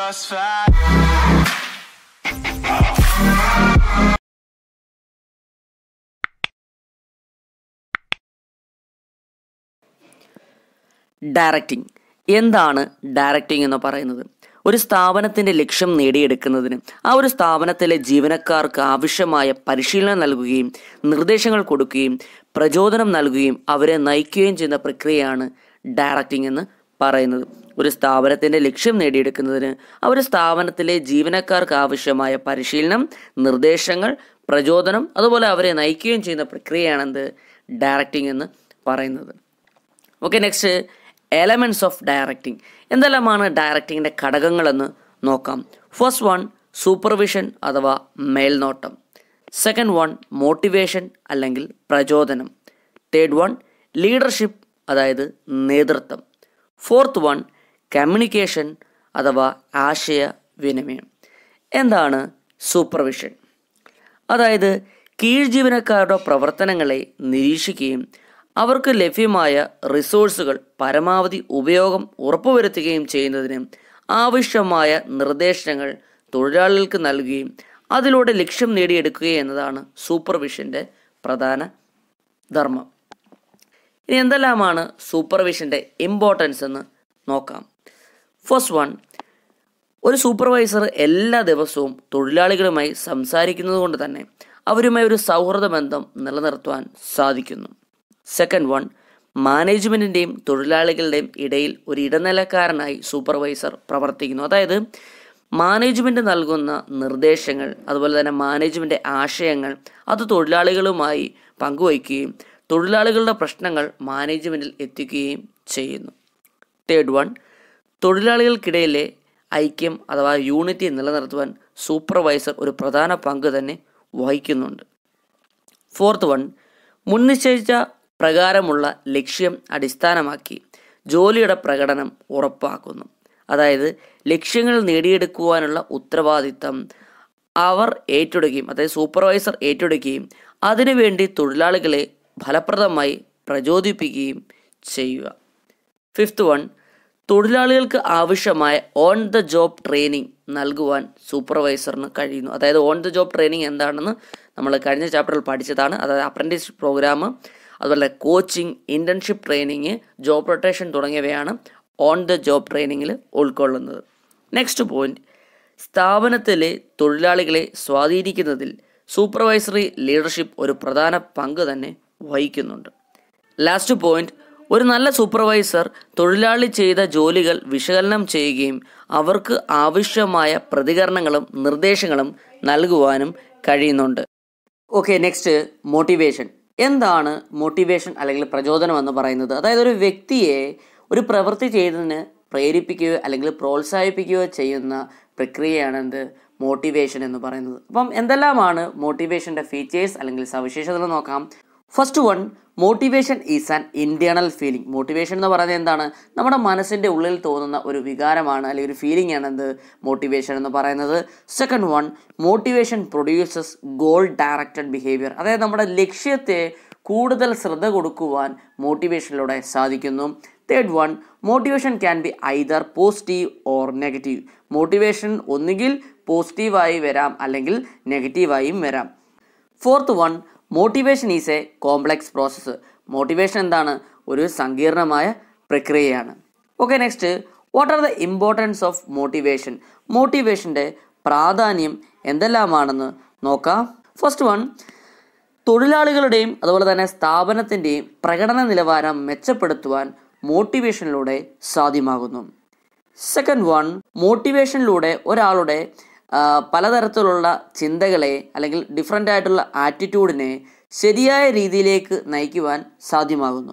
just fine. Directing എന്താണ് directing എന്ന് പറയുന്നത് ഒരു സ്ഥാപനത്തിൻ്റെ ലക്ഷ്യം നേടിയെടുക്കുന്നതിന് ആ ഒരു സ്ഥാപനത്തിലെ ജീവനക്കാർക്ക് ആവശ്യമായ പരിശീലനം നൽകുകയും നിർദ്ദേശങ്ങൾ കൊടുക്കുകയും പ്രചോദനം നൽകുകയും അവരെ നയിക്കുകയും ചെയ്യുന്ന പ്രക്രിയയാണ് ഡയറക്റ്റിംഗ് എന്ന് പറയുന്നത് ഒരു സ്ഥാപനത്തിൻ്റെ ലക്ഷ്യം നേടിയെടുക്കുന്നതിന് ആ ഒരു സ്ഥാപനത്തിലെ ജീവനക്കാർക്ക് ആവശ്യമായ പരിശീലനം നിർദ്ദേശങ്ങൾ പ്രചോദനം അതുപോലെ അവരെ നയിക്കുകയും ചെയ്യുന്ന പ്രക്രിയയാണെന്ത് ഡയറക്റ്റിംഗ് എന്ന് പറയുന്നത് okay next elements of directing എന്തെല്ലാമാണ് ഡയറക്റ്റിങ്ങിൻ്റെ ഘടകങ്ങളെന്ന് നോക്കാം ഫസ്റ്റ് വൺ സൂപ്പർവിഷൻ അഥവാ മേൽനോട്ടം സെക്കൻഡ് വൺ മോട്ടിവേഷൻ അല്ലെങ്കിൽ പ്രചോദനം തേർഡ് വൺ ലീഡർഷിപ്പ് അതായത് നേതൃത്വം ഫോർത്ത് വൺ കമ്മ്യൂണിക്കേഷൻ അഥവാ ആശയവിനിമയം എന്താണ് സൂപ്പർവിഷൻ അതായത് കീഴ് ജീവനക്കാരുടെ പ്രവർത്തനങ്ങളെ നിരീക്ഷിക്കുകയും അവർക്ക് ലഭ്യമായ റിസോഴ്സുകൾ പരമാവധി ഉപയോഗം ഉറപ്പുവരുത്തുകയും ചെയ്യുന്നതിന് ആവശ്യമായ നിർദ്ദേശങ്ങൾ തൊഴിലാളികൾക്ക് നൽകുകയും അതിലൂടെ ലക്ഷ്യം നേടിയെടുക്കുക എന്നതാണ് സൂപ്പർവിഷൻ്റെ പ്രധാന ധർമ്മം ഇനി എന്തെല്ലാമാണ് സൂപ്പർവിഷൻ്റെ ഇമ്പോർട്ടൻസ് എന്ന് നോക്കാം ഫസ്റ്റ് വൺ ഒരു സൂപ്പർവൈസർ എല്ലാ ദിവസവും തൊഴിലാളികളുമായി സംസാരിക്കുന്നത് കൊണ്ട് തന്നെ അവരുമായി ഒരു സൗഹൃദ ബന്ധം നിലനിർത്തുവാൻ സാധിക്കുന്നു സെക്കൻഡ് വൺ മാനേജ്മെൻറ്റിൻ്റെയും തൊഴിലാളികളുടെയും ഇടയിൽ ഒരു ഇടനിലക്കാരനായി സൂപ്പർവൈസർ പ്രവർത്തിക്കുന്നു അതായത് മാനേജ്മെൻറ്റ് നൽകുന്ന നിർദ്ദേശങ്ങൾ അതുപോലെ തന്നെ മാനേജ്മെൻറ്റ് ആശയങ്ങൾ അത് തൊഴിലാളികളുമായി പങ്കുവയ്ക്കുകയും തൊഴിലാളികളുടെ പ്രശ്നങ്ങൾ മാനേജ്മെൻറ്റിൽ എത്തിക്കുകയും ചെയ്യുന്നു തേർഡ് വൺ തൊഴിലാളികൾക്കിടയിലെ ഐക്യം അഥവാ യൂണിറ്റി നിലനിർത്തുവാൻ സൂപ്പർവൈസർ ഒരു പ്രധാന പങ്ക് തന്നെ വഹിക്കുന്നുണ്ട് ഫോർത്ത് വൺ മുൻനിശ്ചയിച്ച പ്രകാരമുള്ള ലക്ഷ്യം അടിസ്ഥാനമാക്കി ജോലിയുടെ പ്രകടനം ഉറപ്പാക്കുന്നു അതായത് ലക്ഷ്യങ്ങൾ നേടിയെടുക്കുവാനുള്ള ഉത്തരവാദിത്തം അവർ ഏറ്റെടുക്കുകയും അതായത് സൂപ്പർവൈസർ ഏറ്റെടുക്കുകയും അതിനുവേണ്ടി തൊഴിലാളികളെ ഫലപ്രദമായി പ്രചോദിപ്പിക്കുകയും ചെയ്യുക ഫിഫ്ത്ത് വൺ തൊഴിലാളികൾക്ക് ആവശ്യമായ ഓൺ ദ ജോബ് ട്രെയിനിങ് നൽകുവാൻ സൂപ്പർവൈസറിന് കഴിയുന്നു അതായത് ഓൺ ദ ജോബ് ട്രെയിനിങ് എന്താണെന്ന് നമ്മൾ കഴിഞ്ഞ ചാപ്റ്ററിൽ പഠിച്ചതാണ് അതായത് അപ്രൻറ്റീസ് പ്രോഗ്രാം അതുപോലെ coaching internship training job rotation തുടങ്ങിയവയാണ് ഓൺ ദ ജോബ് ട്രെയിനിങ്ങിൽ ഉൾക്കൊള്ളുന്നത് നെക്സ്റ്റ് പോയിന്റ് സ്ഥാപനത്തിലെ തൊഴിലാളികളെ സ്വാധീനിക്കുന്നതിൽ സൂപ്പർവൈസറി ലീഡർഷിപ്പ് ഒരു പ്രധാന പങ്ക് തന്നെ വഹിക്കുന്നുണ്ട് ലാസ്റ്റ് പോയിന്റ് ഒരു നല്ല സൂപ്പർവൈസർ തൊഴിലാളി ചെയ്ത ജോലികൾ വിശകലനം ചെയ്യുകയും അവർക്ക് ആവശ്യമായ പ്രതികരണങ്ങളും നിർദ്ദേശങ്ങളും നൽകുവാനും കഴിയുന്നുണ്ട് ഓക്കെ നെക്സ്റ്റ് മോട്ടിവേഷൻ എന്താണ് മോട്ടിവേഷൻ അല്ലെങ്കിൽ പ്രചോദനം എന്ന് പറയുന്നത് അതായത് ഒരു വ്യക്തിയെ ഒരു പ്രവൃത്തി ചെയ്തതിന് പ്രേരിപ്പിക്കുകയോ അല്ലെങ്കിൽ പ്രോത്സാഹിപ്പിക്കുകയോ ചെയ്യുന്ന പ്രക്രിയയാണ് എന്ത് മോട്ടിവേഷൻ എന്ന് പറയുന്നത് അപ്പം എന്തെല്ലാമാണ് മോട്ടിവേഷൻ്റെ ഫീച്ചേഴ്സ് അല്ലെങ്കിൽ സവിശേഷതകൾ നോക്കാം first one motivation is an internal feeling motivation എന്ന് പറയുന്നത് എന്താണ് നമ്മുടെ മനസ്സിൻ്റെ ഉള്ളിൽ തോന്നുന്ന ഒരു വികാരമാണ് അല്ലെങ്കിൽ ഒരു ഫീലിംഗ് ആണ് എന്ത് മോട്ടിവേഷൻ എന്ന് പറയുന്നത് second one motivation produces goal directed behaviour അതായത് നമ്മുടെ ലക്ഷ്യത്തെ കൂടുതൽ ശ്രദ്ധ കൊടുക്കുവാൻ മോട്ടിവേഷനിലൂടെ സാധിക്കുന്നു third one motivation can be either positive or negative motivation ഒന്നുകിൽ പോസിറ്റീവായി വരാം അല്ലെങ്കിൽ നെഗറ്റീവായും വരാം fourth one motivation is a complex process motivation എന്താണ് ഒരു സങ്കീർണമായ പ്രക്രിയയാണ് okay next what are the importance of motivation മോട്ടിവേഷൻ്റെ പ്രാധാന്യം എന്തെല്ലാമാണെന്ന് നോക്കാം ഫസ്റ്റ് വൺ തൊഴിലാളികളുടെയും അതുപോലെ തന്നെ സ്ഥാപനത്തിൻ്റെയും പ്രകടന നിലവാരം മെച്ചപ്പെടുത്തുവാൻ മോട്ടിവേഷനിലൂടെ സാധ്യമാകുന്നു സെക്കൻഡ് വൺ മോട്ടിവേഷനിലൂടെ ഒരാളുടെ ആ, പലതരത്തിലുള്ള ചിന്തകളെ അല്ലെങ്കിൽ ഡിഫറെൻ്റ് ആയിട്ടുള്ള ആറ്റിറ്റ്യൂഡിനെ ശരിയായ രീതിയിലേക്ക് നയിക്കുവാൻ സാധ്യമാകുന്നു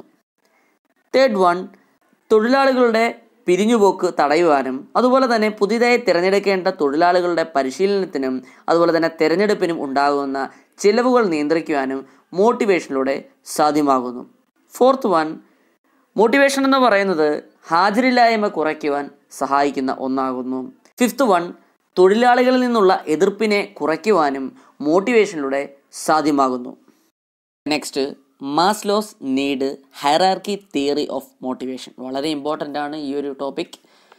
തേർഡ് വൺ തൊഴിലാളികളുടെ പിരിഞ്ഞുപോക്ക് തടയുവാനും അതുപോലെ തന്നെ പുതിയതായി തിരഞ്ഞെടുക്കേണ്ട തൊഴിലാളികളുടെ പരിശീലനത്തിനും അതുപോലെ തന്നെ തിരഞ്ഞെടുപ്പിനും ഉണ്ടാകുന്ന ചിലവുകൾ നിയന്ത്രിക്കുവാനും മോട്ടിവേഷനിലൂടെ സാധ്യമാകുന്നു ഫോർത്ത് വൺ മോട്ടിവേഷൻ എന്ന് പറയുന്നത് ഹാജരില്ലായ്മ കുറയ്ക്കുവാൻ സഹായിക്കുന്ന ഒന്നാകുന്നു ഫിഫ്ത്ത് വൺ തൊഴിലാളികളിൽ നിന്നുള്ള എതിർപ്പിനെ കുറയ്ക്കുവാനും മോട്ടിവേഷനിലൂടെ സാധ്യമാകുന്നു next Maslow's need hierarchy theory of motivation വളരെ ഇമ്പോർട്ടൻ്റ് ആണ് ഈ ഒരു ടോപ്പിക്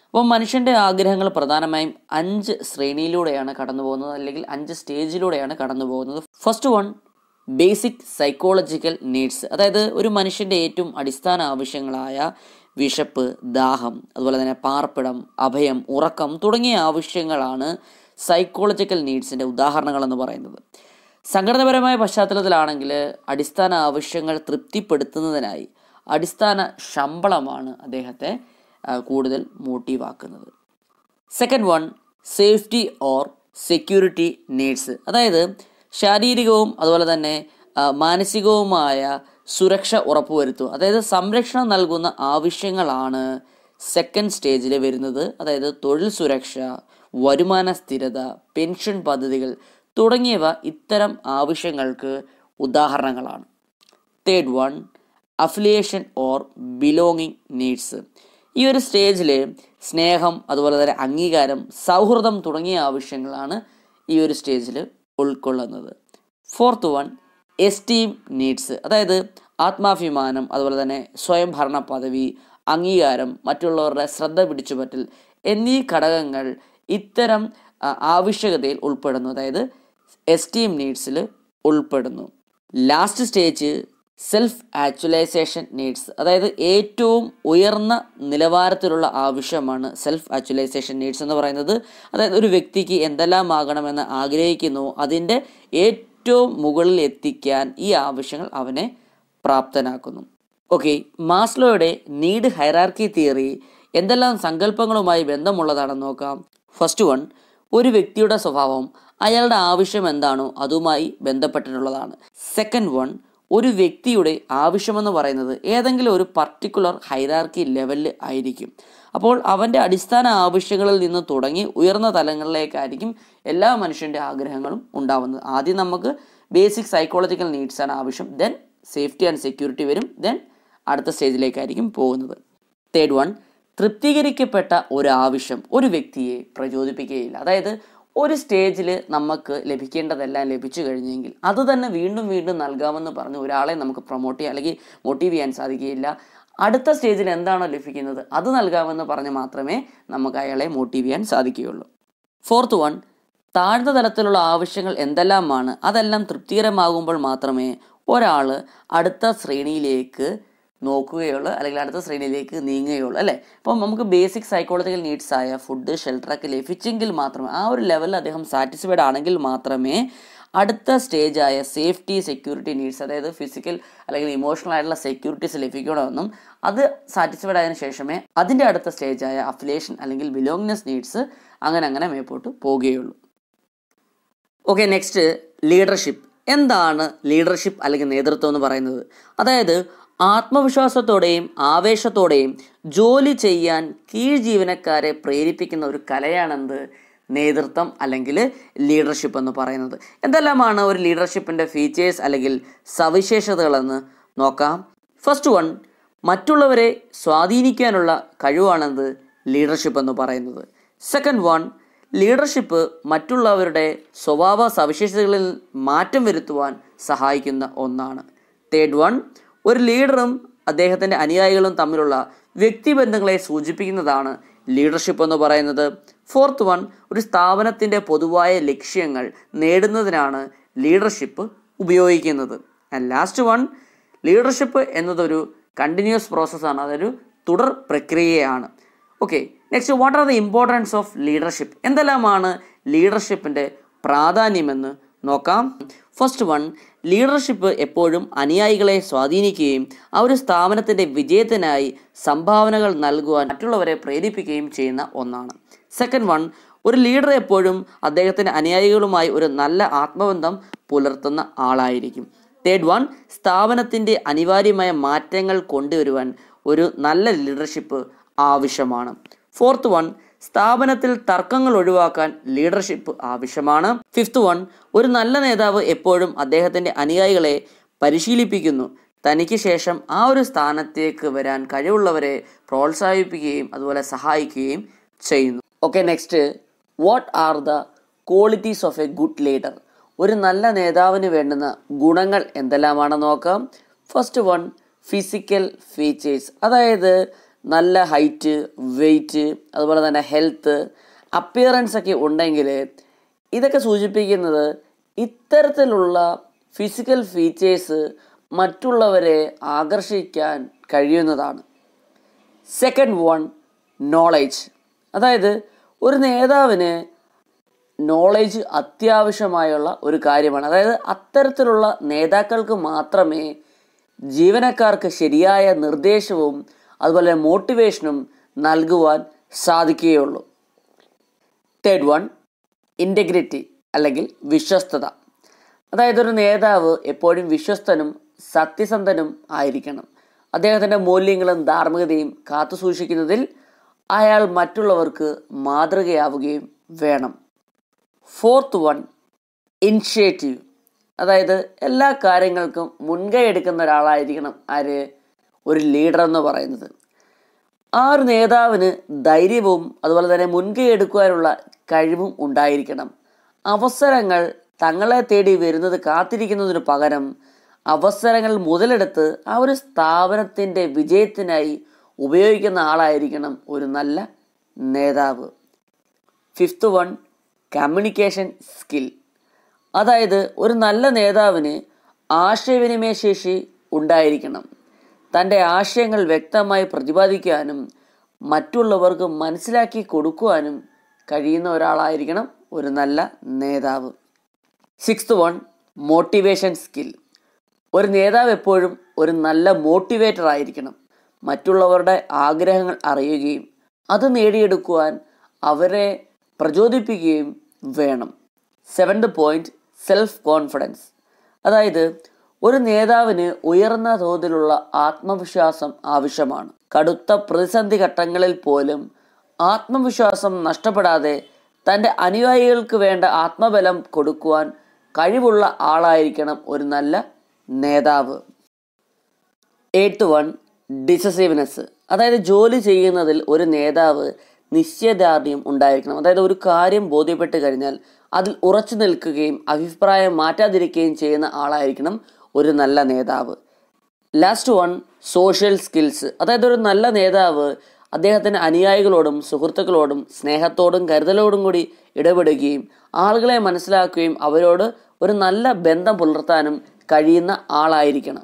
അപ്പോൾ മനുഷ്യൻ്റെ ആഗ്രഹങ്ങൾ പ്രധാനമായും അഞ്ച് ശ്രേണിയിലൂടെയാണ് കടന്നു പോകുന്നത് അല്ലെങ്കിൽ അഞ്ച് സ്റ്റേജിലൂടെയാണ് കടന്നു പോകുന്നത് first one basic psychological needs അതായത് ഒരു മനുഷ്യൻ്റെ ഏറ്റവും അടിസ്ഥാന ആവശ്യങ്ങളായ വിശപ്പ് ദാഹം അതുപോലെ തന്നെ പാർപ്പിടം അഭയം ഉറക്കം തുടങ്ങിയ ആവശ്യങ്ങളാണ് സൈക്കോളജിക്കൽ നീഡ്സിൻ്റെ ഉദാഹരണങ്ങളെന്ന് പറയുന്നത് സംഘടനാപരമായ പശ്ചാത്തലത്തിലാണെങ്കിൽ അടിസ്ഥാന ആവശ്യങ്ങൾ തൃപ്തിപ്പെടുത്തുന്നതിനായി അടിസ്ഥാന ശമ്പളമാണ് അദ്ദേഹത്തെ ആ, കൂടുതൽ മോട്ടീവാക്കുന്നത് second one safety or security needs അതായത് ശാരീരികവും അതുപോലെ തന്നെ ആ, മാനസികവുമായ സുരക്ഷ ഉറപ്പുവരുത്തുക അതായത് സംരക്ഷണം നൽകുന്ന ആവശ്യങ്ങളാണ് സെക്കൻഡ് സ്റ്റേജിൽ വരുന്നത് അതായത് തൊഴിൽ സുരക്ഷ വരുമാന സ്ഥിരത പെൻഷൻ പദ്ധതികൾ തുടങ്ങിയവ ഇത്തരം ആവശ്യങ്ങൾക്ക് ഉദാഹരണങ്ങളാണ് third one affiliation or belonging needs ഈ ഒരു സ്റ്റേജിൽ സ്നേഹം അതുപോലെ തന്നെ അംഗീകാരം സൗഹൃദം തുടങ്ങിയ ആവശ്യങ്ങളാണ് ഈ ഒരു സ്റ്റേജിൽ ഉൾക്കൊള്ളുന്നത് ഫോർത്ത് വൺ എസ്റ്റീം നീഡ്സ് അതായത് ആത്മാഭിമാനം അതുപോലെ തന്നെ സ്വയംഭരണ പദവി അംഗീകാരം മറ്റുള്ളവരുടെ ശ്രദ്ധ പിടിച്ചുപറ്റൽ എന്നീ ഘടകങ്ങൾ ഇത്തരം ആ, ആവശ്യകതയിൽ ഉൾപ്പെടുന്നു അതായത് എസ്റ്റീം നീഡ്സിൽ ഉൾപ്പെടുന്നു last stage self actualisation needs അതായത് ഏറ്റവും ഉയർന്ന നിലവാരത്തിലുള്ള ആവശ്യമാണ് സെൽഫ് ആക്ച്വലൈസേഷൻ നീഡ്സ് എന്ന് പറയുന്നത് അതായത് ഒരു വ്യക്തിക്ക് എന്തെല്ലാം ആകണമെന്ന് ആഗ്രഹിക്കുന്നു അതിൻ്റെ ഏറ്റവും മുകളിൽ എത്തിക്കാൻ ഈ ആവശ്യങ്ങൾ അവനെ പ്രാപ്തനാക്കുന്നു ഓക്കെ മാസ്ലോയുടെ നീഡ് ഹൈറാർക്കി തിയറി എന്തെല്ലാം സങ്കല്പങ്ങളുമായി ബന്ധമുള്ളതാണെന്ന് നോക്കാം ഫസ്റ്റ് വൺ ഒരു വ്യക്തിയുടെ സ്വഭാവം അയാളുടെ ആവശ്യം എന്താണോ അതുമായി ബന്ധപ്പെട്ടിട്ടുള്ളതാണ് സെക്കൻഡ് വൺ ഒരു വ്യക്തിയുടെ ആവശ്യമെന്ന് പറയുന്നത് ഏതെങ്കിലും ഒരു പർട്ടിക്കുലർ ഹൈറാർക്കി ലെവലിൽ ആയിരിക്കും അപ്പോൾ അവൻ്റെ അടിസ്ഥാന ആവശ്യങ്ങളിൽ നിന്ന് തുടങ്ങി ഉയർന്ന തലങ്ങളിലേക്കായിരിക്കും എല്ലാ മനുഷ്യൻ്റെ ആഗ്രഹങ്ങളും ഉണ്ടാവുന്നത് ആദ്യം നമുക്ക് ബേസിക് സൈക്കോളജിക്കൽ നീഡ്സ് ആണ് ആവശ്യം ദെൻ സേഫ്റ്റി ആൻഡ് സെക്യൂരിറ്റി വരും ദെൻ അടുത്ത സ്റ്റേജിലേക്കായിരിക്കും പോകുന്നത് തേർഡ് വൺ തൃപ്തീകരിക്കപ്പെട്ട ഒരു ആവശ്യം ഒരു വ്യക്തിയെ പ്രചോദിപ്പിക്കുകയില്ല അതായത് ഒരു സ്റ്റേജിൽ നമുക്ക് ലഭിക്കേണ്ടതെല്ലാം ലഭിച്ചു കഴിഞ്ഞെങ്കിൽ അത് തന്നെ വീണ്ടും വീണ്ടും നൽകാമെന്ന് പറഞ്ഞ് ഒരാളെ നമുക്ക് പ്രൊമോട്ട് ചെയ്യാൻ അല്ലെങ്കിൽ മോട്ടീവ് ചെയ്യാൻ സാധിക്കുകയില്ല അടുത്ത സ്റ്റേജിൽ എന്താണോ ലഭിക്കുന്നത് അത് നൽകാമെന്ന് പറഞ്ഞ് മാത്രമേ നമുക്ക് അയാളെ മോട്ടീവ് ചെയ്യാൻ സാധിക്കുകയുള്ളൂ ഫോർത്ത് വൺ താഴ്ന്ന തലത്തിലുള്ള ആവശ്യങ്ങൾ എന്തെല്ലാമാണ് അതെല്ലാം തൃപ്തികരമാകുമ്പോൾ മാത്രമേ ഒരാൾ അടുത്ത ശ്രേണിയിലേക്ക് നോക്കുകയുള്ളൂ അല്ലെങ്കിൽ അടുത്ത ശ്രേണിയിലേക്ക് നീങ്ങുകയുള്ളൂ അല്ലേ അപ്പം നമുക്ക് ബേസിക് സൈക്കോളജിക്കൽ നീഡ്സ് ആയ ഫുഡ് ഷെൽട്ടറൊക്കെ ലഭിച്ചെങ്കിൽ മാത്രമേ ആ ഒരു ലെവലിൽ അദ്ദേഹം സാറ്റിസ്ഫൈഡ് ആണെങ്കിൽ മാത്രമേ അടുത്ത സ്റ്റേജായ സേഫ്റ്റി സെക്യൂരിറ്റി നീഡ്സ് അതായത് ഫിസിക്കൽ അല്ലെങ്കിൽ ഇമോഷണൽ ആയിട്ടുള്ള സെക്യൂരിറ്റീസ് ലഭിക്കണമെന്നും അത് സാറ്റിസ്ഫൈഡ് ആയതിനു ശേഷമേ അതിൻ്റെ അടുത്ത സ്റ്റേജായ അഫിലേഷൻ അല്ലെങ്കിൽ ബിലോങ്നെസ് നീഡ്സ് അങ്ങനെ അങ്ങനെ മേപ്പോട്ട് പോവുകയുള്ളൂ ഓക്കെ നെക്സ്റ്റ് ലീഡർഷിപ്പ് എന്താണ് ലീഡർഷിപ്പ് അല്ലെങ്കിൽ നേതൃത്വം എന്ന് പറയുന്നത് അതായത് ആത്മവിശ്വാസത്തോടെയും ആവേശത്തോടെയും ജോലി ചെയ്യാൻ കീഴ് ജീവനക്കാരെ പ്രേരിപ്പിക്കുന്ന ഒരു കലയാണെന്ത് നേതൃത്വം അല്ലെങ്കിൽ ലീഡർഷിപ്പ് എന്ന് പറയുന്നത് എന്തെല്ലാമാണ് ഒരു ലീഡർഷിപ്പിൻ്റെ ഫീച്ചേഴ്സ് അല്ലെങ്കിൽ സവിശേഷതകളെന്ന് നോക്കാം ഫസ്റ്റ് വൺ മറ്റുള്ളവരെ സ്വാധീനിക്കാനുള്ള കഴിവാണെന്ത് ലീഡർഷിപ്പ് എന്ന് പറയുന്നത് സെക്കൻഡ് വൺ ലീഡർഷിപ്പ് മറ്റുള്ളവരുടെ സ്വഭാവ സവിശേഷതകളിൽ മാറ്റം വരുത്തുവാൻ സഹായിക്കുന്ന ഒന്നാണ് തേർഡ് വൺ ഒരു ലീഡറും അദ്ദേഹത്തിൻ്റെ അനുയായികളും തമ്മിലുള്ള വ്യക്തിബന്ധങ്ങളെ സൂചിപ്പിക്കുന്നതാണ് ലീഡർഷിപ്പ് എന്ന് പറയുന്നത് ഫോർത്ത് വൺ ഒരു സ്ഥാപനത്തിൻ്റെ പൊതുവായ ലക്ഷ്യങ്ങൾ നേടുന്നതിനാണ് ലീഡർഷിപ്പ് ഉപയോഗിക്കുന്നത് ആൻഡ് ലാസ്റ്റ് വൺ ലീഡർഷിപ്പ് എന്നതൊരു കണ്ടിന്യൂസ് പ്രോസസ്സാണ് അതൊരു തുടർ പ്രക്രിയയാണ് okay next what are the importance of leadership എന്തെല്ലാമാണ് ലീഡർഷിപ്പിൻ്റെ പ്രാധാന്യമെന്ന് നോക്കാം ഫസ്റ്റ് വൺ ലീഡർഷിപ്പ് എപ്പോഴും അനുയായികളെ സ്വാധീനിക്കുകയും ആ ഒരു സ്ഥാപനത്തിൻ്റെ വിജയത്തിനായി സംഭാവനകൾ നൽകുവാൻ മറ്റുള്ളവരെ പ്രേരിപ്പിക്കുകയും ചെയ്യുന്ന ഒന്നാണ് സെക്കൻഡ് വൺ ഒരു ലീഡർ എപ്പോഴും അദ്ദേഹത്തിൻ്റെ അനുയായികളുമായി ഒരു നല്ല ആത്മബന്ധം പുലർത്തുന്ന ആളായിരിക്കും തേർഡ് വൺ സ്ഥാപനത്തിൻ്റെ അനിവാര്യമായ മാറ്റങ്ങൾ കൊണ്ടുവരുവാൻ ഒരു നല്ല ലീഡർഷിപ്പ് ആവശ്യമാണ് ഫോർത്ത് വൺ സ്ഥാപനത്തിൽ തർക്കങ്ങൾ ഒഴിവാക്കാൻ ലീഡർഷിപ്പ് ആവശ്യമാണ് ഫിഫ്ത്ത് വൺ ഒരു നല്ല നേതാവ് എപ്പോഴും അദ്ദേഹത്തിൻ്റെ അനുയായികളെ പരിശീലിപ്പിക്കുന്നു തനിക്ക് ശേഷം ആ ഒരു സ്ഥാനത്തേക്ക് വരാൻ കഴിവുള്ളവരെ പ്രോത്സാഹിപ്പിക്കുകയും അതുപോലെ സഹായിക്കുകയും ചെയ്യുന്നു okay next what are the qualities of a good leader ഒരു നല്ല നേതാവിന് വേണ്ടുന്ന ഗുണങ്ങൾ എന്തെല്ലാമാണെന്ന് നോക്കാം ഫസ്റ്റ് വൺ ഫിസിക്കൽ ഫീച്ചേഴ്സ് അതായത് നല്ല ഹൈറ്റ് വെയിറ്റ് അതുപോലെ തന്നെ ഹെൽത്ത് അപ്പിയറൻസ് ഒക്കെ ഉണ്ടെങ്കിൽ ഇതൊക്കെ സൂചിപ്പിക്കുന്നത് ഇത്തരത്തിലുള്ള ഫിസിക്കൽ ഫീച്ചേഴ്സ് മറ്റുള്ളവരെ ആകർഷിക്കാൻ കഴിയുന്നതാണ് സെക്കൻഡ് വൺ നോളേജ് അതായത് ഒരു നേതാവിന് നോളേജ് അത്യാവശ്യമായുള്ള ഒരു കാര്യമാണ് അതായത് അത്തരത്തിലുള്ള നേതാക്കൾക്ക് മാത്രമേ ജീവനക്കാർക്ക് ശരിയായ നിർദ്ദേശവും അതുപോലെ മോട്ടിവേഷനും നൽകുവാൻ സാധിക്കുകയുള്ളൂ തേർഡ് വൺ ഇൻറ്റഗ്രിറ്റി അല്ലെങ്കിൽ വിശ്വസ്തത അതായത് ഒരു നേതാവ് എപ്പോഴും വിശ്വസ്തനും സത്യസന്ധനും ആയിരിക്കണം അദ്ദേഹത്തിൻ്റെ മൂല്യങ്ങളും ധാർമ്മികതയും കാത്തു സൂക്ഷിക്കുന്നതിൽ അയാൾ മറ്റുള്ളവർക്ക് മാതൃകയാവുകയും വേണം ഫോർത്ത് വൺ ഇനിഷ്യേറ്റീവ് അതായത് എല്ലാ കാര്യങ്ങൾക്കും മുൻകൈ എടുക്കുന്ന ഒരാളായിരിക്കണം ആര് ഒരു ലീഡർ എന്ന് പറയുന്നത് ആ ഒരു നേതാവിന് ധൈര്യവും അതുപോലെ തന്നെ മുൻകൈ എടുക്കുവാനുള്ള കഴിവും ഉണ്ടായിരിക്കണം അവസരങ്ങൾ തങ്ങളെ തേടി വരുന്നത് കാത്തിരിക്കുന്നതിന് പകരം അവസരങ്ങൾ മുതലെടുത്ത് ആ ഒരു സ്ഥാപനത്തിൻ്റെ വിജയത്തിനായി ഉപയോഗിക്കുന്ന ആളായിരിക്കണം ഒരു നല്ല നേതാവ് ഫിഫ്ത്ത് വൺ കമ്മ്യൂണിക്കേഷൻ സ്കിൽ അതായത് ഒരു നല്ല നേതാവിന് ആശയവിനിമയ ശേഷി ഉണ്ടായിരിക്കണം തൻ്റെ ആശയങ്ങൾ വ്യക്തമായി പ്രതിപാദിക്കാനും മറ്റുള്ളവർക്ക് മനസ്സിലാക്കി കൊടുക്കുവാനും കഴിയുന്ന ഒരാളായിരിക്കണം ഒരു നല്ല നേതാവ് സിക്സ്ത് വൺ മോട്ടിവേഷൻ സ്കിൽ ഒരു നേതാവ് എപ്പോഴും ഒരു നല്ല മോട്ടിവേറ്റർ ആയിരിക്കണം മറ്റുള്ളവരുടെ ആഗ്രഹങ്ങൾ അറിയുകയും അത് നേടിയെടുക്കുവാൻ അവരെ പ്രചോദിപ്പിക്കുകയും വേണം സെവൻത് പോയിന്റ് സെൽഫ് കോൺഫിഡൻസ് അതായത് ഒരു നേതാവിന് ഉയർന്ന തോതിലുള്ള ആത്മവിശ്വാസം ആവശ്യമാണ് കടുത്ത പ്രതിസന്ധി ഘട്ടങ്ങളിൽ പോലും ആത്മവിശ്വാസം നഷ്ടപ്പെടാതെ തൻ്റെ അനുയായികൾക്ക് വേണ്ട ആത്മബലം കൊടുക്കുവാൻ കഴിവുള്ള ആളായിരിക്കണം ഒരു നല്ല നേതാവ് എയ്ത്ത് വൺ ഡിസസീവ്നെസ് അതായത് ജോലി ചെയ്യുന്നതിൽ ഒരു നേതാവ് നിശ്ചയദാർഢ്യം ഉണ്ടായിരിക്കണം അതായത് ഒരു കാര്യം ബോധ്യപ്പെട്ട് കഴിഞ്ഞാൽ അതിൽ ഉറച്ചു നിൽക്കുകയും അഭിപ്രായം മാറ്റാതിരിക്കുകയും ചെയ്യുന്ന ആളായിരിക്കണം ഒരു നല്ല നേതാവ് ലാസ്റ്റ് വൺ സോഷ്യൽ സ്കിൽസ് അതായത് ഒരു നല്ല നേതാവ് അദ്ദേഹത്തിൻ്റെ അനുയായികളോടും സുഹൃത്തുക്കളോടും സ്നേഹത്തോടും കരുതലോടും കൂടി ഇടപെടുകയും ആളുകളെ മനസ്സിലാക്കുകയും അവരോട് ഒരു നല്ല ബന്ധം പുലർത്താനും കഴിയുന്ന ആളായിരിക്കണം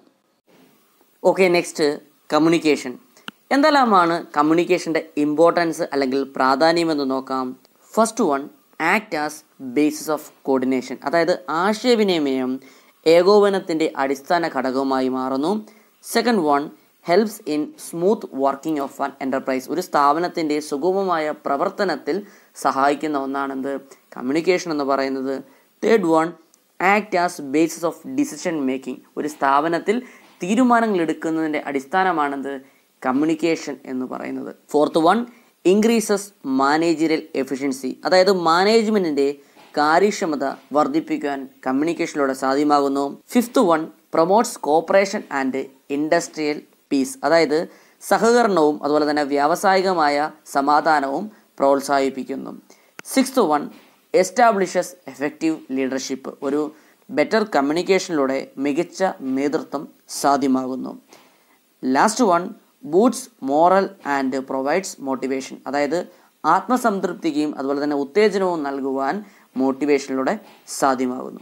ഓക്കെ നെക്സ്റ്റ് കമ്മ്യൂണിക്കേഷൻ എന്തെല്ലാമാണ് കമ്മ്യൂണിക്കേഷൻ്റെ ഇമ്പോർട്ടൻസ് അല്ലെങ്കിൽ പ്രാധാന്യം എന്ന് നോക്കാം first one act as basis of coordination അതായത് ആശയവിനിമയം ഏകോപനത്തിൻ്റെ അടിസ്ഥാന ഘടകമായി മാറുന്നു second one helps in smooth working of an enterprise ഒരു സ്ഥാപനത്തിൻ്റെ സുഗമമായ പ്രവർത്തനത്തിൽ സഹായിക്കുന്ന ഒന്നാണെന്ത് കമ്മ്യൂണിക്കേഷൻ എന്ന് പറയുന്നത് third one act as basis of decision making ഒരു സ്ഥാപനത്തിൽ തീരുമാനങ്ങൾ എടുക്കുന്നതിൻ്റെ അടിസ്ഥാനമാണെന്ത് കമ്മ്യൂണിക്കേഷൻ എന്ന് പറയുന്നത് fourth one increases managerial efficiency അതായത് മാനേജ്മെൻറ്റിൻ്റെ കാര്യക്ഷമത വർദ്ധിപ്പിക്കാൻ കമ്മ്യൂണിക്കേഷനിലൂടെ സാധ്യമാകുന്നു fifth one promotes cooperation and industrial peace അതായത് സഹകരണവും അതുപോലെ തന്നെ വ്യാവസായികമായ സമാധാനവും പ്രോത്സാഹിപ്പിക്കുന്നു sixth one establishes effective leadership ഒരു ബെറ്റർ കമ്മ്യൂണിക്കേഷനിലൂടെ മികച്ച നേതൃത്വം സാധ്യമാകുന്നു last one boosts morale and provides motivation അതായത് ആത്മസംതൃപ്തിയും അതുപോലെ തന്നെ ഉത്തേജനവും നൽകുവാൻ മോട്ടിവേഷനിലൂടെ സാധ്യമാകുന്നു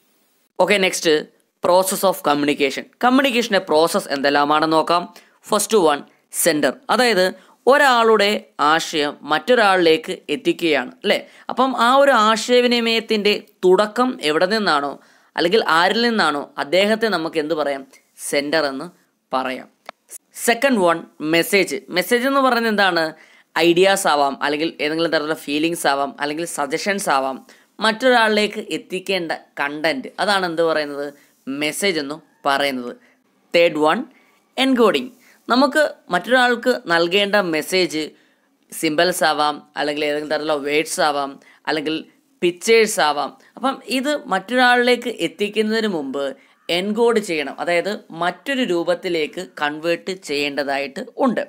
okay next process of communication കമ്മ്യൂണിക്കേഷൻ്റെ പ്രോസസ്സ് എന്തെല്ലാമാണെന്ന് നോക്കാം ഫസ്റ്റ് വൺ സെൻറ്റർ അതായത് ഒരാളുടെ ആശയം മറ്റൊരാളിലേക്ക് എത്തിക്കുകയാണ് അല്ലേ അപ്പം ആ ഒരു ആശയവിനിമയത്തിൻ്റെ തുടക്കം എവിടെ നിന്നാണോ അല്ലെങ്കിൽ ആരിൽ നിന്നാണോ അദ്ദേഹത്തെ നമുക്ക് എന്ത് പറയാം സെൻറ്റർ എന്ന് പറയാം സെക്കൻഡ് വൺ മെസ്സേജ് മെസ്സേജ് എന്ന് പറയുന്നത് എന്താണ് ഐഡിയാസ് ആവാം അല്ലെങ്കിൽ ഏതെങ്കിലും തരത്തിലുള്ള ഫീലിങ്സ് ആവാം അല്ലെങ്കിൽ സജഷൻസ് ആവാം മറ്റൊരാളിലേക്ക് എത്തിക്കേണ്ട കണ്ടന്റ് അതാണ് എന്ത് പറയുന്നത് മെസ്സേജ് എന്ന് പറയുന്നത് തേർഡ് വൺ എൻകോഡിങ് നമുക്ക് മറ്റൊരാൾക്ക് നൽകേണ്ട മെസ്സേജ് സിമ്പിൾസ് ആവാം അല്ലെങ്കിൽ ഏതെങ്കിലും തരത്തിലുള്ള വേർഡ്സ് ആവാം അല്ലെങ്കിൽ പിക്ചേഴ്സ് ആവാം അപ്പം ഇത് മറ്റൊരാളിലേക്ക് എത്തിക്കുന്നതിന് മുമ്പ് എൻകോഡ് ചെയ്യണം അതായത് മറ്റൊരു രൂപത്തിലേക്ക് കൺവേർട്ട് ചെയ്യേണ്ടതായിട്ട് ഉണ്ട്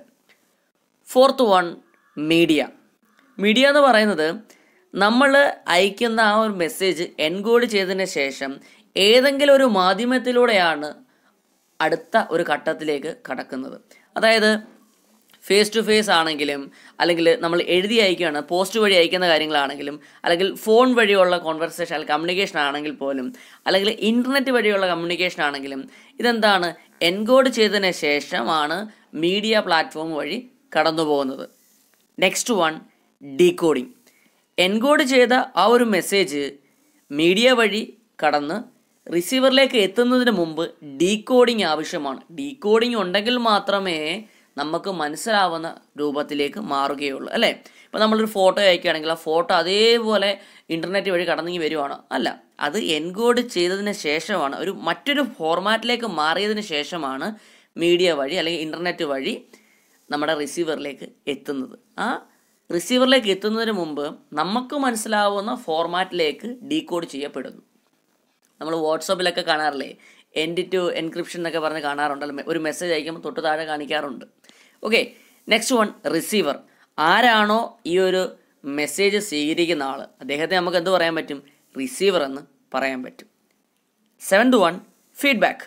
ഫോർത്ത് വൺ മീഡിയ മീഡിയ എന്ന് പറയുന്നത് നമ്മൾ അയക്കുന്ന ആ ഒരു മെസ്സേജ് എൻകോഡ് ചെയ്തതിന് ശേഷം ഏതെങ്കിലും ഒരു മാധ്യമത്തിലൂടെയാണ് അടുത്ത ഒരു ഘട്ടത്തിലേക്ക് കടക്കുന്നത് അതായത് ഫേസ് ടു ഫേസ് ആണെങ്കിലും അല്ലെങ്കിൽ നമ്മൾ എഴുതി അയക്കുകയാണ് പോസ്റ്റ് വഴി അയക്കുന്ന കാര്യങ്ങളാണെങ്കിലും അല്ലെങ്കിൽ ഫോൺ വഴിയുള്ള കോൺവെർസേഷൻ അല്ലെങ്കിൽ കമ്മ്യൂണിക്കേഷൻ ആണെങ്കിൽ പോലും അല്ലെങ്കിൽ ഇൻ്റർനെറ്റ് വഴിയുള്ള കമ്മ്യൂണിക്കേഷൻ ആണെങ്കിലും ഇതെന്താണ് എൻകോഡ് ചെയ്തതിന് ശേഷമാണ് മീഡിയ പ്ലാറ്റ്ഫോം വഴി കടന്നു പോകുന്നത് നെക്സ്റ്റ് വൺ ഡീകോഡിംഗ് എൻകോഡ് ചെയ്ത ആ ഒരു മെസ്സേജ് മീഡിയ വഴി കടന്ന് റിസീവറിലേക്ക് എത്തുന്നതിന് മുമ്പ് ഡീകോഡിംഗ് ആവശ്യമാണ് ഡീകോഡിംഗ് ഉണ്ടെങ്കിൽ മാത്രമേ നമുക്ക് മനസ്സിലാവുന്ന രൂപത്തിലേക്ക് മാറുകയുള്ളൂ അല്ലേ ഇപ്പോൾ നമ്മളൊരു ഫോട്ടോ അയക്കുകയാണെങ്കിൽ ആ ഫോട്ടോ അതേപോലെ ഇൻ്റർനെറ്റ് വഴി കടന്നെങ്കി വരുവാണോ അല്ല അത് എൻകോഡ് ചെയ്തതിന് ശേഷമാണ് ഒരു മറ്റൊരു ഫോർമാറ്റിലേക്ക് മാറിയതിന് ശേഷമാണ് മീഡിയ വഴി അല്ലെങ്കിൽ ഇൻ്റർനെറ്റ് വഴി നമ്മുടെ റിസീവറിലേക്ക് എത്തുന്നത് ആ റിസീവറിലേക്ക് എത്തുന്നതിന് മുമ്പ് നമുക്ക് മനസ്സിലാവുന്ന ഫോർമാറ്റിലേക്ക് ഡീകോഡ് ചെയ്യപ്പെടുന്നു നമ്മൾ വാട്സപ്പിലൊക്കെ കാണാറില്ലേ എൻഡ് ടു എൻക്രിപ്ഷൻ എന്നൊക്കെ പറഞ്ഞ് കാണാറുണ്ടല്ലോ ഒരു മെസ്സേജ് അയക്കുമ്പോൾ തൊട്ട് താഴെ കാണിക്കാറുണ്ട് ഓക്കെ നെക്സ്റ്റ് വൺ റിസീവർ ആരാണോ ഈ ഒരു മെസ്സേജ് സ്വീകരിക്കുന്ന ആൾ അദ്ദേഹത്തെ നമുക്ക് എന്ത് പറയാൻ പറ്റും റിസീവർ എന്ന് പറയാൻ പറ്റും സെവൻത് വൺ ഫീഡ്ബാക്ക്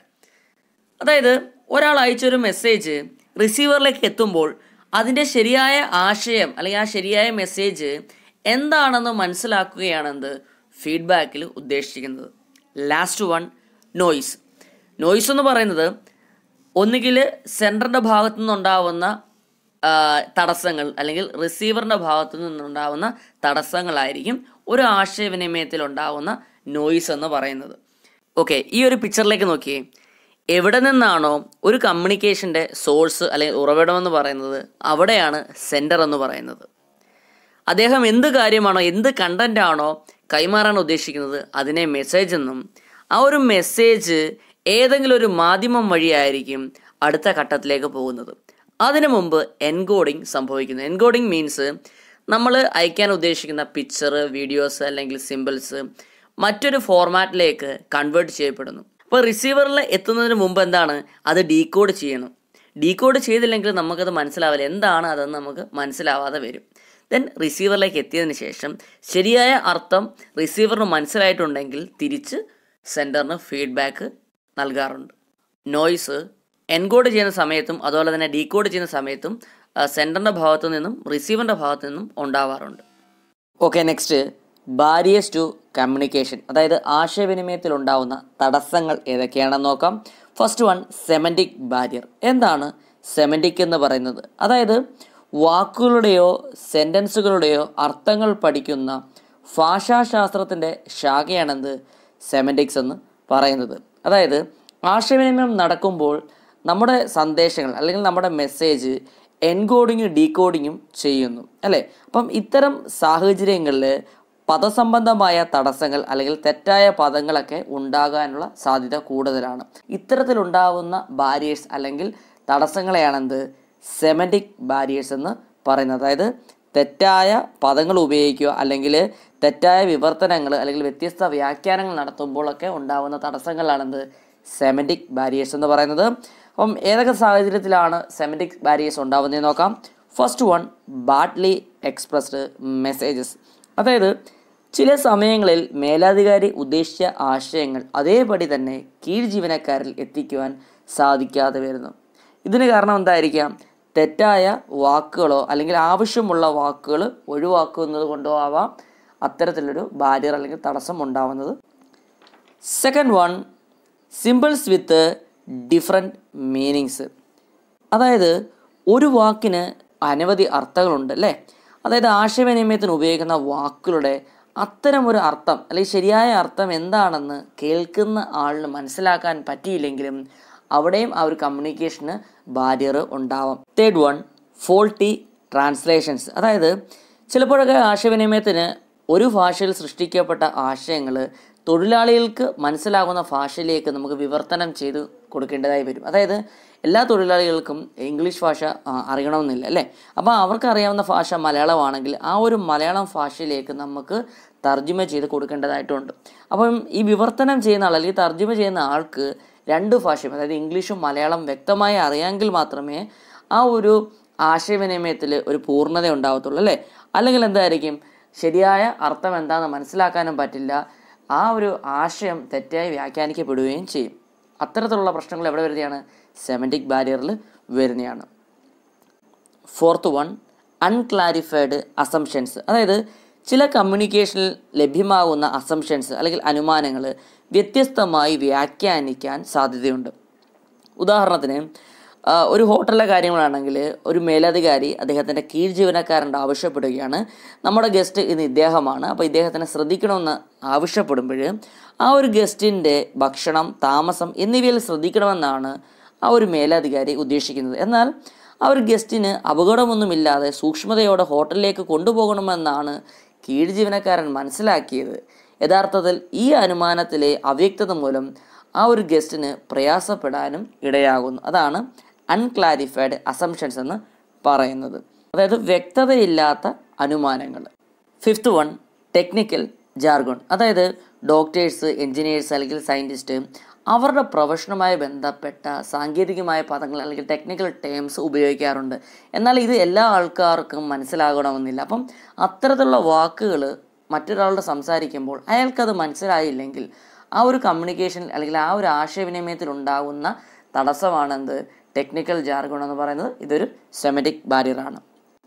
അതായത് ഒരാൾ അയച്ചൊരു മെസ്സേജ് റിസീവറിലേക്ക് എത്തുമ്പോൾ അതിൻ്റെ ശരിയായ ആശയം അല്ലെങ്കിൽ ആ ശരിയായ മെസ്സേജ് എന്താണെന്ന് മനസ്സിലാക്കുകയാണെന്ത് ഫീഡ്ബാക്കിൽ ഉദ്ദേശിക്കുന്നത് ലാസ്റ്റ് വൺ നോയ്സ് നോയ്സ് എന്ന് പറയുന്നത് ഒന്നുകിൽ സെൻറ്ററിൻ്റെ ഭാഗത്തു നിന്നുണ്ടാവുന്ന ആ, തടസ്സങ്ങൾ അല്ലെങ്കിൽ റിസീവറിൻ്റെ ഭാഗത്തു നിന്നുണ്ടാവുന്ന തടസ്സങ്ങളായിരിക്കും ഒരു ആശയവിനിമയത്തിൽ ഉണ്ടാവുന്ന നോയ്സ് എന്ന് പറയുന്നത് ഓക്കെ ഈ ഒരു പിക്ചറിലേക്ക് നോക്കിയേ എവിടെ നിന്നാണോ ഒരു കമ്മ്യൂണിക്കേഷൻ്റെ സോഴ്സ് അല്ലെങ്കിൽ ഉറവിടം എന്ന് പറയുന്നത് അവിടെയാണ് സെൻറ്റർ എന്ന് പറയുന്നത് അദ്ദേഹം എന്ത് കാര്യമാണോ എന്ത് കണ്ടന്റ് ആണോ കൈമാറാൻ ഉദ്ദേശിക്കുന്നത് അതിനെ മെസ്സേജ് എന്നും ആ ഒരു മെസ്സേജ് ഏതെങ്കിലും ഒരു മാധ്യമം വഴിയായിരിക്കും അടുത്ത ഘട്ടത്തിലേക്ക് പോകുന്നത് അതിനു മുമ്പ് എൻകോഡിംഗ് സംഭവിക്കുന്നു എൻകോഡിംഗ് മീൻസ് നമ്മൾ അയക്കാൻ ഉദ്ദേശിക്കുന്ന പിക്ചർ വീഡിയോസ് അല്ലെങ്കിൽ സിമ്പിൾസ് മറ്റൊരു ഫോർമാറ്റിലേക്ക് കൺവേർട്ട് ചെയ്യപ്പെടുന്നു അപ്പോൾ റിസീവറിൽ എത്തുന്നതിന് മുമ്പ് എന്താണ് അത് ഡീകോഡ് ചെയ്യണം ഡീകോഡ് ചെയ്തില്ലെങ്കിൽ നമുക്കത് മനസ്സിലാവില്ല എന്താണ് അതെന്ന് നമുക്ക് മനസ്സിലാവാതെ വരും ദെൻ റിസീവറിലേക്ക് എത്തിയതിന് ശേഷം ശരിയായ അർത്ഥം റിസീവറിന് മനസ്സിലായിട്ടുണ്ടെങ്കിൽ തിരിച്ച് സെൻറ്ററിന് ഫീഡ്ബാക്ക് നൽകാറുണ്ട് നോയ്സ് എൻകോഡ് ചെയ്യുന്ന സമയത്തും അതുപോലെ തന്നെ ഡീകോഡ് ചെയ്യുന്ന സമയത്തും സെൻറ്ററിൻ്റെ ഭാഗത്തു നിന്നും റിസീവറിൻ്റെ ഭാഗത്തു നിന്നും ഉണ്ടാവാറുണ്ട് okay next barriers to communication അതായത് ആശയവിനിമയത്തിൽ ഉണ്ടാവുന്ന തടസ്സങ്ങൾ ഏതൊക്കെയാണെന്ന് നോക്കാം ഫസ്റ്റ് വൺ സെമൻറ്റിക് ബാരിയർ എന്താണ് സെമൻറ്റിക് എന്ന് പറയുന്നത് അതായത് വാക്കുകളുടെയോ സെൻറ്റൻസുകളുടെയോ അർത്ഥങ്ങൾ പഠിക്കുന്ന ഭാഷാശാസ്ത്രത്തിൻ്റെ ശാഖയാണെന്ത് സെമൻറ്റിക്സ് എന്ന് പറയുന്നത് അതായത് ആശയവിനിമയം നടക്കുമ്പോൾ നമ്മുടെ സന്ദേശങ്ങൾ അല്ലെങ്കിൽ നമ്മുടെ മെസ്സേജ് എൻകോഡിങ്ങും ഡീകോഡിങ്ങും ചെയ്യുന്നു അല്ലേ അപ്പം ഇത്തരം സാഹചര്യങ്ങളിൽ പദസംബന്ധമായ തടസ്സങ്ങൾ അല്ലെങ്കിൽ തെറ്റായ പദങ്ങളൊക്കെ ഉണ്ടാകാനുള്ള സാധ്യത കൂടുതലാണ് ഇത്തരത്തിലുണ്ടാകുന്ന ബാരിയേഴ്സ് അല്ലെങ്കിൽ തടസ്സങ്ങളെയാണെന്ത് സെമൻറ്റിക് ബാരിയേഴ്സ് എന്ന് പറയുന്നത് അതായത് തെറ്റായ പദങ്ങൾ ഉപയോഗിക്കുക അല്ലെങ്കിൽ തെറ്റായ വിവർത്തനങ്ങൾ അല്ലെങ്കിൽ വ്യത്യസ്ത വ്യാഖ്യാനങ്ങൾ നടത്തുമ്പോഴൊക്കെ ഉണ്ടാകുന്ന തടസ്സങ്ങളാണെന്ത് സെമൻറ്റിക് ബാരിയേഴ്സ് എന്ന് പറയുന്നത് അപ്പം ഏതൊക്കെ സാഹചര്യത്തിലാണ് സെമൻറ്റിക് ബാരിയേഴ്സ് ഉണ്ടാവുന്നതെന്ന് നോക്കാം first one badly expressed messages അതായത് ചില സമയങ്ങളിൽ മേലധികാരി ഉദ്ദേശിച്ച ആശയങ്ങൾ അതേപടി തന്നെ കീഴ് ജീവനക്കാരിൽ എത്തിക്കുവാൻ സാധിക്കാതെ വരുന്നു ഇതിന് കാരണം എന്തായിരിക്കാം തെറ്റായ വാക്കുകളോ അല്ലെങ്കിൽ ആവശ്യമുള്ള വാക്കുകൾ ഒഴിവാക്കുന്നത് കൊണ്ടോ ആവാം അത്തരത്തിലൊരു ബാരിയർ അല്ലെങ്കിൽ തടസ്സം ഉണ്ടാവുന്നത് second one symbols with different meanings അതായത് ഒരു വാക്കിന് അനവധി അർത്ഥങ്ങളുണ്ട് അല്ലേ അതായത് ആശയവിനിമയത്തിന് ഉപയോഗിക്കുന്ന വാക്കുകളുടെ അത്തരം ഒരു അർത്ഥം അല്ലെങ്കിൽ ശരിയായ അർത്ഥം എന്താണെന്ന് കേൾക്കുന്ന ആളിന് മനസ്സിലാക്കാൻ പറ്റിയില്ലെങ്കിലും അവിടെയും ആ ഒരു കമ്മ്യൂണിക്കേഷന് ബാരിയർ ഉണ്ടാവാം തേർഡ് വൺ ഫോൾട്ടി ട്രാൻസ്ലേഷൻസ് അതായത് ചിലപ്പോഴൊക്കെ ആശയവിനിമയത്തിന് ഒരു ഭാഷയിൽ സൃഷ്ടിക്കപ്പെട്ട ആശയങ്ങൾ തൊഴിലാളികൾക്ക് മനസ്സിലാകുന്ന ഭാഷയിലേക്ക് നമുക്ക് വിവർത്തനം ചെയ്ത് കൊടുക്കേണ്ടതായി വരും അതായത് എല്ലാ തൊഴിലാളികൾക്കും ഇംഗ്ലീഷ് ഭാഷ ആ, അറിയണമെന്നില്ല അല്ലേ അപ്പോൾ അവർക്ക് അറിയാവുന്ന ഭാഷ മലയാളമാണെങ്കിൽ ആ ഒരു മലയാളം ഭാഷയിലേക്ക് നമുക്ക് തർജ്ജമ ചെയ്ത് കൊടുക്കേണ്ടതായിട്ടുണ്ട് അപ്പം ഈ വിവർത്തനം ചെയ്യുന്ന ആൾ അല്ലെങ്കിൽ തർജ്ജമ ചെയ്യുന്ന ആൾക്ക് രണ്ട് ഭാഷയും അതായത് ഇംഗ്ലീഷും മലയാളം വ്യക്തമായി അറിയാമെങ്കിൽ മാത്രമേ ആ ഒരു ആശയവിനിമയത്തിൽ ഒരു പൂർണ്ണത ഉണ്ടാവത്തുള്ളൂ അല്ലേ അല്ലെങ്കിൽ എന്തായിരിക്കും ശരിയായ അർത്ഥം എന്താണെന്ന് മനസ്സിലാക്കാനും പറ്റില്ല ആ ഒരു ആശയം തെറ്റായി വ്യാഖ്യാനിക്കപ്പെടുകയും ചെയ്യും അത്തരത്തിലുള്ള പ്രശ്നങ്ങൾ എവിടെ വരുന്നതാണ് സെമൻറ്റിക് ബാരിയറിൽ വരുന്നതാണ് ഫോർത്ത് വൺ അൺക്ലാരിഫൈഡ് അസംഷൻസ് അതായത് ചില കമ്മ്യൂണിക്കേഷനിൽ ലഭ്യമാകുന്ന അസംഷൻസ് അല്ലെങ്കിൽ അനുമാനങ്ങൾ വ്യത്യസ്തമായി വ്യാഖ്യാനിക്കാൻ സാധ്യതയുണ്ട് ഉദാഹരണത്തിന് ആ, ഒരു ഹോട്ടലിലെ കാര്യങ്ങളാണെങ്കിൽ ഒരു മേലധികാരി അദ്ദേഹത്തിൻ്റെ കീഴ് ജീവനക്കാരൻ്റെ ആവശ്യപ്പെടുകയാണ് നമ്മുടെ ഗസ്റ്റ് ഇന്ന് ഇദ്ദേഹമാണ് അപ്പോൾ ഇദ്ദേഹത്തിനെ ശ്രദ്ധിക്കണമെന്ന് ആവശ്യപ്പെടുമ്പോൾ ആ ഒരു ഗസ്റ്റിൻ്റെ ഭക്ഷണം താമസം എന്നിവയിൽ ശ്രദ്ധിക്കണമെന്നാണ് ആ ഒരു മേലധികാരി ഉദ്ദേശിക്കുന്നത് എന്നാൽ ആ ഒരു ഗസ്റ്റിന് അപകടമൊന്നുമില്ലാതെ സൂക്ഷ്മതയോടെ ഹോട്ടലിലേക്ക് കൊണ്ടുപോകണമെന്നാണ് കീഴ് ജീവനക്കാരൻ മനസ്സിലാക്കിയത് യഥാർത്ഥത്തിൽ ഈ അനുമാനത്തിലെ അവ്യക്തത മൂലം ആ ഒരു ഗസ്റ്റിന് പ്രയാസപ്പെടാനും ഇടയാകുന്നു അതാണ് അൺക്ലാരിഫൈഡ് അസംഷൻസ് എന്ന് പറയുന്നത് അതായത് വ്യക്തതയില്ലാത്ത അനുമാനങ്ങൾ ഫിഫ്ത്ത് വൺ ടെക്നിക്കൽ ജാർഗോൺ അതായത് ഡോക്ടേഴ്സ് എൻജിനീയേഴ്സ് അല്ലെങ്കിൽ സയൻറ്റിസ്റ്റ് അവരുടെ പ്രൊഫഷനുമായി ബന്ധപ്പെട്ട സാങ്കേതികമായ പദങ്ങൾ അല്ലെങ്കിൽ ടെക്നിക്കൽ ടേംസ് ഉപയോഗിക്കാറുണ്ട് എന്നാൽ ഇത് എല്ലാ ആൾക്കാർക്കും മനസ്സിലാകണമെന്നില്ല അപ്പം അത്തരത്തിലുള്ള വാക്കുകൾ മറ്റൊരാളോട് സംസാരിക്കുമ്പോൾ അയാൾക്കത് മനസ്സിലായില്ലെങ്കിൽ ആ ഒരു കമ്മ്യൂണിക്കേഷൻ അല്ലെങ്കിൽ ആ ഒരു ആശയവിനിമയത്തിൽ ഉണ്ടാകുന്ന തടസ്സമാണെന്ത് ടെക്നിക്കൽ ജാർഗോൺ എന്ന് പറയുന്നത് ഇതൊരു സെമറ്റിക് ബാരിയറാണ്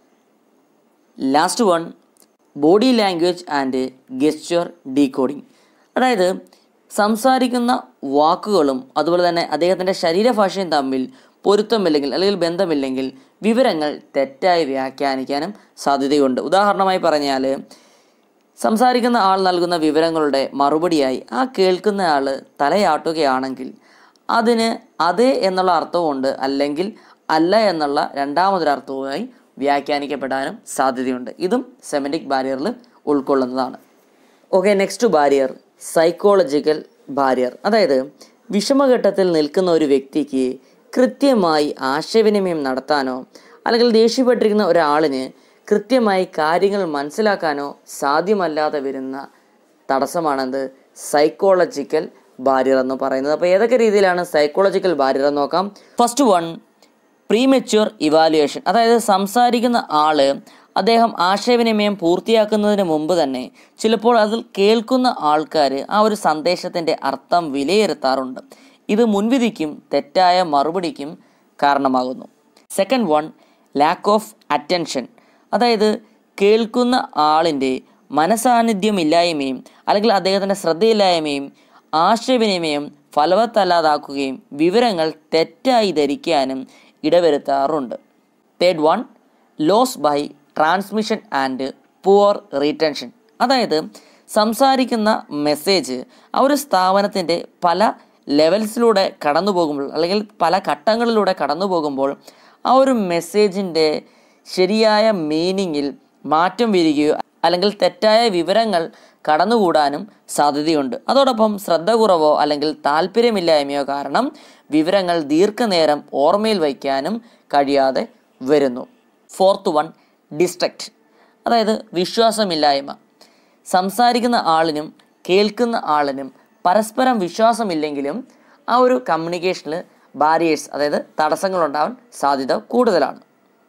last one body language and gesture decoding അതായത് സംസാരിക്കുന്ന വാക്കുകളും അതുപോലെ തന്നെ അദ്ദേഹത്തിൻ്റെ ശരീരഭാഷയും തമ്മിൽ പൊരുത്തമില്ലെങ്കിൽ അല്ലെങ്കിൽ ബന്ധമില്ലെങ്കിൽ വിവരങ്ങൾ തെറ്റായി വ്യാഖ്യാനിക്കാനും സാധ്യതയുണ്ട് ഉദാഹരണമായി പറഞ്ഞാൽ സംസാരിക്കുന്ന ആൾ നൽകുന്ന വിവരങ്ങളുടെ മറുപടിയായി ആ കേൾക്കുന്ന ആൾ തലയാട്ടുകയാണെങ്കിൽ അതിന് അതെ എന്നുള്ള അർത്ഥമുണ്ട് അല്ലെങ്കിൽ അല്ല എന്നുള്ള രണ്ടാമതൊരർത്ഥവുമായി വ്യാഖ്യാനിക്കപ്പെടാനും സാധ്യതയുണ്ട് ഇതും സെമൻറ്റിക് ബാരിയറിൽ ഉൾക്കൊള്ളുന്നതാണ് okay next barrier psychological barrier അതായത് വിഷമഘട്ടത്തിൽ നിൽക്കുന്ന ഒരു വ്യക്തിക്ക് കൃത്യമായി ആശയവിനിമയം നടത്താനോ അല്ലെങ്കിൽ ദേഷ്യപ്പെട്ടിരിക്കുന്ന ഒരാളിന് കൃത്യമായി കാര്യങ്ങൾ മനസ്സിലാക്കാനോ സാധ്യമല്ലാതെ വരുന്ന തടസ്സമാണെന്ത് സൈക്കോളജിക്കൽ ബാരിയർ എന്ന് പറയുന്നത് അപ്പോൾ ഏതൊക്കെ രീതിയിലാണ് സൈക്കോളജിക്കൽ ബാരിയർ എന്ന് നോക്കാം ഫസ്റ്റ് വൺ പ്രീമെച്യൂർ ഇവാലുവേഷൻ അതായത് സംസാരിക്കുന്ന ആള് അദ്ദേഹം ആശയവിനിമയം പൂർത്തിയാക്കുന്നതിന് മുമ്പ് തന്നെ ചിലപ്പോൾ അതിൽ കേൾക്കുന്ന ആൾക്കാർ ആ ഒരു സന്ദേശത്തിൻ്റെ അർത്ഥം വിലയിരുത്താറുണ്ട് ഇത് മുൻവിധിക്കും തെറ്റായ മറുപടിക്കും കാരണമാകുന്നു second one lack of attention അതായത് കേൾക്കുന്ന ആളിൻ്റെ മനസാന്നിധ്യമില്ലായ്മയും അല്ലെങ്കിൽ അദ്ദേഹത്തിൻ്റെ ശ്രദ്ധയില്ലായ്മയും ആശയവിനിമയം ഫലവത്തല്ലാതാക്കുകയും വിവരങ്ങൾ തെറ്റായി ധരിക്കാനും ഇടവരുത്താറുണ്ട് third one loss by transmission and poor retention അതായത് സംസാരിക്കുന്ന മെസ്സേജ് ആ ഒരു സ്ഥാപനത്തിൻ്റെ പല ലെവൽസിലൂടെ കടന്നു പോകുമ്പോൾ അല്ലെങ്കിൽ പല ഘട്ടങ്ങളിലൂടെ കടന്നു പോകുമ്പോൾ ആ ഒരു മെസ്സേജിൻ്റെ ശരിയായ മീനിങ്ങിൽ മാറ്റം വരികയോ അല്ലെങ്കിൽ തെറ്റായ വിവരങ്ങൾ കടന്നുകൂടാനും സാധ്യതയുണ്ട് അതോടൊപ്പം ശ്രദ്ധ കുറവോ അല്ലെങ്കിൽ താല്പര്യമില്ലായ്മയോ കാരണം വിവരങ്ങൾ ദീർഘനേരം ഓർമ്മയിൽ വയ്ക്കാനും കഴിയാതെ വരുന്നു ഫോർത്ത് വൺ ഡിസ്ട്രക്റ്റ് അതായത് വിശ്വാസമില്ലായ്മ സംസാരിക്കുന്ന ആളിനും കേൾക്കുന്ന ആളിനും പരസ്പരം വിശ്വാസമില്ലെങ്കിലും ആ ഒരു കമ്മ്യൂണിക്കേഷനിൽ ബാരിയേഴ്സ് അതായത് തടസ്സങ്ങളുണ്ടാവാൻ സാധ്യത കൂടുതലാണ്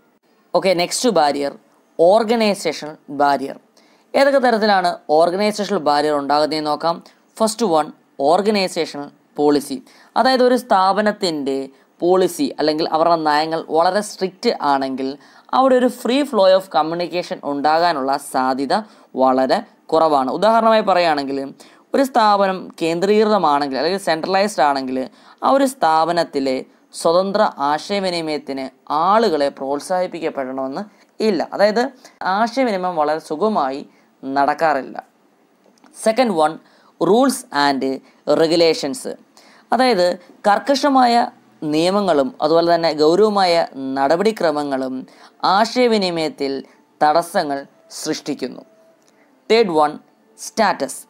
okay next barrier organisational barrier ഏതൊക്കെ തരത്തിലാണ് ഓർഗനൈസേഷണൽ ബാരിയർ ഉണ്ടാകുന്നതെന്ന് നോക്കാം ഫസ്റ്റ് വൺ ഓർഗനൈസേഷണൽ പോളിസി അതായത് ഒരു സ്ഥാപനത്തിൻ്റെ പോളിസി അല്ലെങ്കിൽ അവരുടെ നയങ്ങൾ വളരെ സ്ട്രിക്റ്റ് ആണെങ്കിൽ അവിടെ ഒരു ഫ്രീ ഫ്ലോ ഓഫ് കമ്മ്യൂണിക്കേഷൻ ഉണ്ടാകാനുള്ള സാധ്യത വളരെ കുറവാണ് ഉദാഹരണമായി പറയുകയാണെങ്കിൽ ഒരു സ്ഥാപനം കേന്ദ്രീകൃതമാണെങ്കിൽ അല്ലെങ്കിൽ സെൻട്രലൈസ്ഡ് ആണെങ്കിൽ ആ ഒരു സ്ഥാപനത്തിലെ സ്വതന്ത്ര ആശയവിനിമയത്തിന് ആളുകളെ പ്രോത്സാഹിപ്പിക്കപ്പെടണമെന്ന് ഇല്ല അതായത് ആശയവിനിമയം വളരെ സുഗമമായി നടക്കാറില്ല second one rules and regulations അതായത് കർക്കശമായ നിയമങ്ങളും അതുപോലെ തന്നെ ഗൗരവമായ നടപടിക്രമങ്ങളും ആശയവിനിമയത്തിൽ തടസ്സങ്ങൾ സൃഷ്ടിക്കുന്നു തേർഡ് വൺ സ്റ്റാറ്റസ്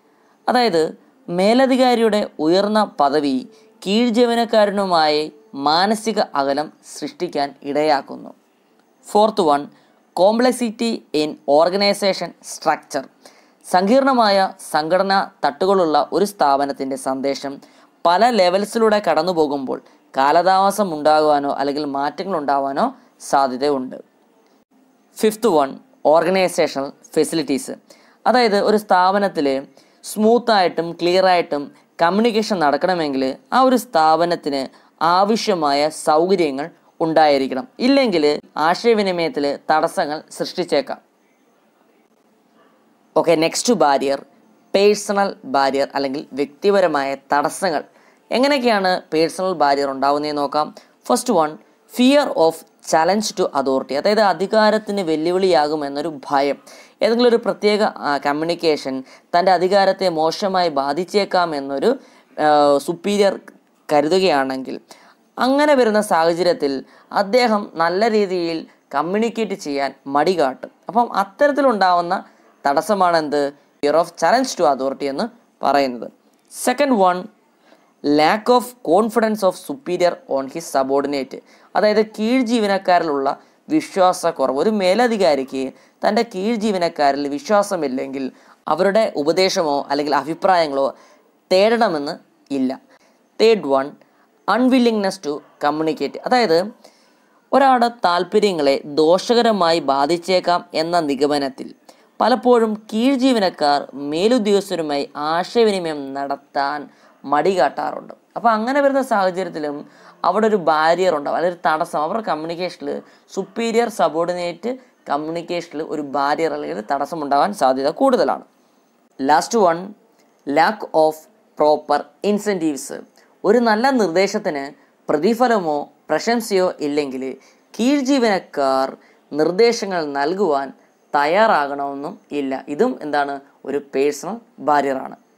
അതായത് മേലധികാരിയുടെ ഉയർന്ന പദവി കീഴ് ജീവനക്കാരനുമായി മാനസിക അകലം സൃഷ്ടിക്കാൻ ഇടയാക്കുന്നു fourth one complexity in organisation structure സങ്കീർണമായ സംഘടനാ തട്ടുകളുള്ള ഒരു സ്ഥാപനത്തിൻ്റെ സന്ദേശം പല ലെവൽസിലൂടെ കടന്നു പോകുമ്പോൾ കാലതാമസം ഉണ്ടാകുവാനോ അല്ലെങ്കിൽ മാറ്റങ്ങൾ ഉണ്ടാവാനോ സാധ്യതയുണ്ട് ഫിഫ്ത്ത് വൺ ഓർഗനൈസേഷണൽ ഫെസിലിറ്റീസ് അതായത് ഒരു സ്ഥാപനത്തിൽ സ്മൂത്തായിട്ടും ക്ലിയറായിട്ടും കമ്മ്യൂണിക്കേഷൻ നടക്കണമെങ്കിൽ ആ ഒരു സ്ഥാപനത്തിന് ആവശ്യമായ സൗകര്യങ്ങൾ ഉണ്ടായിരിക്കണം ഇല്ലെങ്കിൽ ആശയവിനിമയത്തിൽ തടസ്സങ്ങൾ സൃഷ്ടിച്ചേക്കാം okay next barrier personal barrier അല്ലെങ്കിൽ വ്യക്തിപരമായ തടസ്സങ്ങൾ എങ്ങനെയൊക്കെയാണ് പേഴ്സണൽ ബാരിയർ ഉണ്ടാവുന്നതെന്ന് നോക്കാം first one fear of challenge to authority അതായത് അധികാരത്തിന് വെല്ലുവിളിയാകും എന്നൊരു ഭയം ഏതെങ്കിലും ഒരു പ്രത്യേക കമ്മ്യൂണിക്കേഷൻ തൻ്റെ അധികാരത്തെ മോശമായി ബാധിച്ചേക്കാം എന്നൊരു സുപ്പീരിയർ കരുതുകയാണെങ്കിൽ അങ്ങനെ വരുന്ന സാഹചര്യത്തിൽ അദ്ദേഹം നല്ല രീതിയിൽ കമ്മ്യൂണിക്കേറ്റ് ചെയ്യാൻ മടി കാട്ടും അപ്പം അത്തരത്തിലുണ്ടാവുന്ന തടസ്സമാണ് എന്ത് fear of challenge to authority എന്ന് പറയുന്നത് second one lack of confidence of superior on his subordinate അതായത് കീഴ് ജീവനക്കാരിലുള്ള വിശ്വാസക്കുറവ് ഒരു മേലധികാരിക്ക് തൻ്റെ കീഴ് ജീവനക്കാരിൽ വിശ്വാസമില്ലെങ്കിൽ അവരുടെ ഉപദേശമോ അല്ലെങ്കിൽ അഭിപ്രായങ്ങളോ തേടണമെന്ന് ഇല്ല third one unwillingness to communicate അതായത് ഒരാളുടെ താല്പര്യങ്ങളെ ദോഷകരമായി ബാധിച്ചേക്കാം എന്ന നിഗമനത്തിൽ പലപ്പോഴും കീഴ് ജീവനക്കാർ മേലുദ്യോഗസ്ഥരുമായി ആശയവിനിമയം നടത്താൻ മടി കാട്ടാറുണ്ട് അപ്പോൾ അങ്ങനെ വരുന്ന സാഹചര്യത്തിലും അവിടെ ഒരു ബാരിയർ ഉണ്ടാവും അല്ലെങ്കിൽ ഒരു തടസ്സം അവരുടെ കമ്മ്യൂണിക്കേഷനിൽ സുപ്പീരിയർ സബോർഡിനേറ്റ് കമ്മ്യൂണിക്കേഷനിൽ ഒരു ബാരിയർ അല്ലെങ്കിൽ ഒരു തടസ്സം ഉണ്ടാവാൻ സാധ്യത കൂടുതലാണ് last one lack of proper incentives ഒരു നല്ല നിർദ്ദേശത്തിന് പ്രതിഫലമോ പ്രശംസയോ ഇല്ലെങ്കിൽ കീഴ് ജീവനക്കാർ നിർദ്ദേശങ്ങൾ നൽകുവാൻ തയ്യാറാകണമെന്നും ഇല്ല ഇതും എന്താണ് ഒരു പേഴ്സണൽ ബാരിയറാണ്